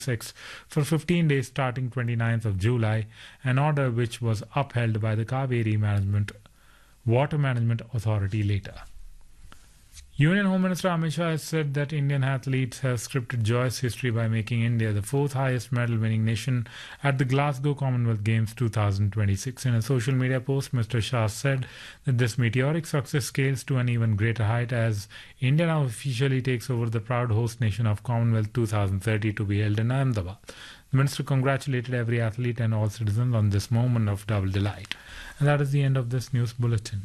6 for 15 days starting 29th of July, an order which was upheld by the Kaveri Management Water Management Authority later. Union Home Minister Amit Shah has said that Indian athletes have scripted joyous history by making India the fourth highest medal winning nation at the Glasgow Commonwealth Games 2026. In a social media post, Mr. Shah said that this meteoric success scales to an even greater height as India now officially takes over the proud host nation of Commonwealth 2030 to be held in Ahmedabad. The minister congratulated every athlete and all citizens on this moment of double delight. And that is the end of this news bulletin.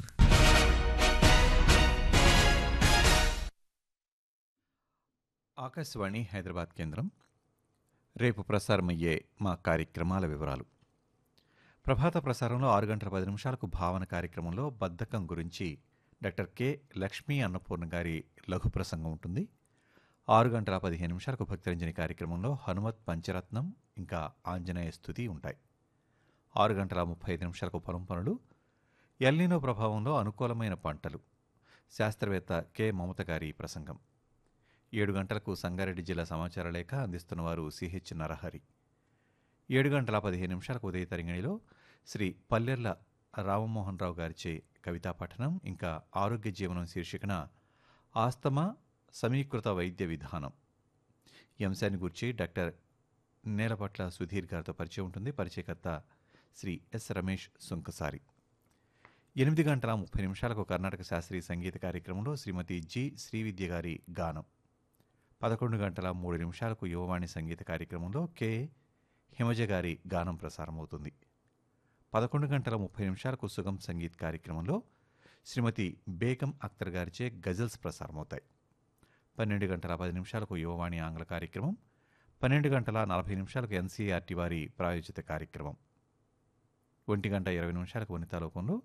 Akashvani Hyderabad కేంద్రం రేపు ప్రసారమయ్యే మా కార్యక్రమాల వివరాలు ప్రభాత ప్రసారంలో ఆరు గంటల పది నిమిషాలకు భావన కార్యక్రమంలో బద్ధకం గురించి డాక్టర్ కె లక్ష్మీ అన్నపూర్ణ గారి లఘు ప్రసంగం ఉంటుంది ఆరు గంటల పదిహేను నిమిషాలకు భక్తరంజని కార్యక్రమంలో హనుమత్ పంచరత్నం ఇంకా ఆంజనేయ స్థుతి ఉంటాయి ఆరు గంటల ముప్పై ఐదు నిమిషాలకు పొలం పనులు ఎల్నినో ప్రభావంలో అనుకూలమైన పంటలు శాస్త్రవేత్త కె మమత గారి ప్రసంగం ఏడు గంటలకు సంగారెడ్డి జిల్లా సమాచార లేఖ అందిస్తున్నవారు సిహెచ్ నరహరి ఏడు గంటల పదిహేను నిమిషాలకు ఉదయ తరంగిణిలో శ్రీ పల్లెర్ల రామమోహన్ రావు గారిచే కవితా పఠనం ఇంకా ఆరోగ్య జీవనం శీర్షికన ఆస్తమా సమీకృత వైద్య విధానం ఈ అంశాన్ని గురించి డాక్టర్ నేలపట్ల సుధీర్ గారితో పరిచయం ఉంటుంది పరిచయకర్త శ్రీ ఎస్ రమేష్ సుంకసారి ఎనిమిది గంటల ముప్పై నిమిషాలకు కర్ణాటక శాస్త్రీయ సంగీత కార్యక్రమంలో శ్రీమతి జి శ్రీవిద్య గారి గానం పదకొండు గంటల మూడు నిమిషాలకు యువవాణి సంగీత కార్యక్రమంలో కె హిమజ గారి గానం ప్రసారమవుతుంది పదకొండు గంటల ముప్పై నిమిషాలకు సుగం సంగీత్ కార్యక్రమంలో శ్రీమతి బేగం అఖ్తర్ గారిచే గజల్స్ ప్రసారమవుతాయి పన్నెండు గంటల పది నిమిషాలకు యువవాణి ఆంగ్ల కార్యక్రమం పన్నెండు గంటల నలభై నిమిషాలకు ఎన్సీఆర్టీ వారి ప్రాయోజిత కార్యక్రమం ఒంటి గంట ఇరవై నిమిషాలకు వనితాలోకంలో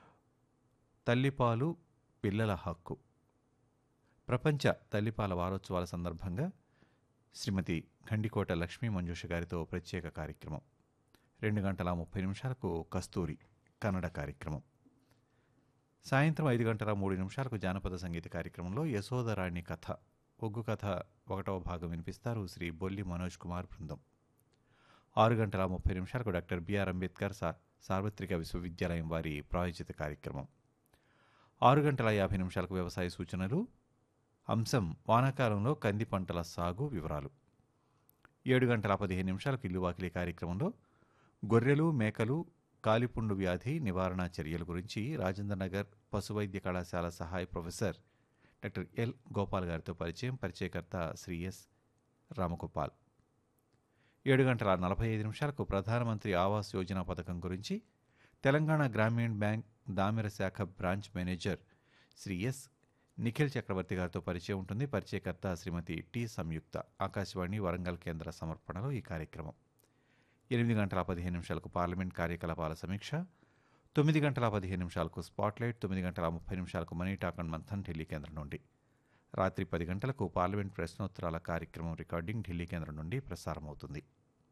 తల్లిపాలు పిల్లల హక్కు ప్రపంచ తల్లిపాల వారోత్సవాల సందర్భంగా శ్రీమతి గండికోట లక్ష్మీ మంజుష గారితో ప్రత్యేక కార్యక్రమం రెండు గంటల ముప్పై నిమిషాలకు కస్తూరి కన్నడ కార్యక్రమం సాయంత్రం ఐదు గంటల మూడు నిమిషాలకు జానపద సంగీత కార్యక్రమంలో యశోదరాణి కథ ఒగ్గు కథ ఒకటవ భాగం వినిపిస్తారు శ్రీ బొల్లి మనోజ్ కుమార్ బృందం ఆరు గంటల ముప్పై నిమిషాలకు డాక్టర్ బిఆర్ అంబేద్కర్ సా సార్వత్రిక విశ్వవిద్యాలయం వారి ప్రాయోజిత కార్యక్రమం ఆరు గంటల యాభై నిమిషాలకు వ్యవసాయ సూచనలు అంశం వానాకాలంలో కంది పంటల సాగు వివరాలు ఏడు గంటల పదిహేను నిమిషాలకు ఇల్లు వాకిలి కార్యక్రమంలో గొర్రెలు మేకలు కాలిపుండు వ్యాధి నివారణ చర్యల గురించి రాజేంద్రనగర్ పశువైద్య కళాశాల సహాయ ప్రొఫెసర్ డాక్టర్ ఎల్ గోపాల్ గారితో పరిచయం పరిచయకర్త శ్రీ ఎస్ రామగోపాల్ ఏడు గంటల నలభై ఐదు నిమిషాలకు ప్రధానమంత్రి ఆవాస్ యోజన పథకం గురించి తెలంగాణ గ్రామీణ బ్యాంక్ దామెర శాఖ branch manager Shri S Nikhil Chakravarthi గారితో పరిచయం ఉంటుంది పరిచయకర్త శ్రీమతి టి సంయుక్త ఆకాశవాణి వరంగల్ కేంద్ర సమర్పణలో ఈ కార్యక్రమం ఎనిమిది గంటల పదిహేను నిమిషాలకు పార్లమెంట్ కార్యకలాపాల సమీక్ష తొమ్మిది గంటల పదిహేను నిమిషాలకు స్పాట్లైట్ తొమ్మిది గంటల ముప్పై నిమిషాలకు money talk and Manthan Delhi కేంద్రం నుండి రాత్రి పది గంటలకు పార్లమెంట్ ప్రశ్నోత్తరాల కార్యక్రమం రికార్డింగ్ ఢిల్లీ కేంద్రం నుండి ప్రసారమవుతుంది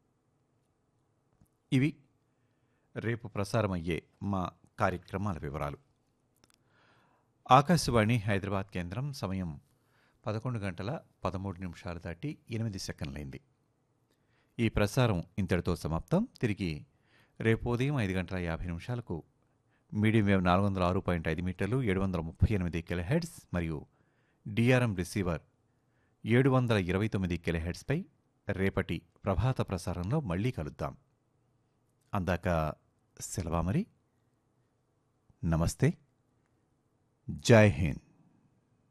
ఇవి రేపు ప్రసారమయ్యే మా కార్యక్రమాల వివరాలు ఆకాశవాణి హైదరాబాద్ కేంద్రం సమయం పదకొండు గంటల పదమూడు నిమిషాలు దాటి ఎనిమిది సెకండ్లైంది ఈ ప్రసారం ఇంతటితో సమాప్తం తిరిగి రేపు ఉదయం ఐదు గంటల యాభై నిమిషాలకు మీడియం వేవ్ నాలుగు వందల ఆరు పాయింట్ ఐదు మీటర్లు ఏడు వందల ముప్పై ఎనిమిది కిలోహెడ్స్ మరియు డిఆర్ఎం రిసీవర్ ఏడు వందల ఇరవై తొమ్మిది కిలోహెడ్స్పై రేపటి ప్రభాత ప్రసారంలో మళ్ళీ కలుద్దాం అందాక సెలవా మరి నమస్తే జై హింద్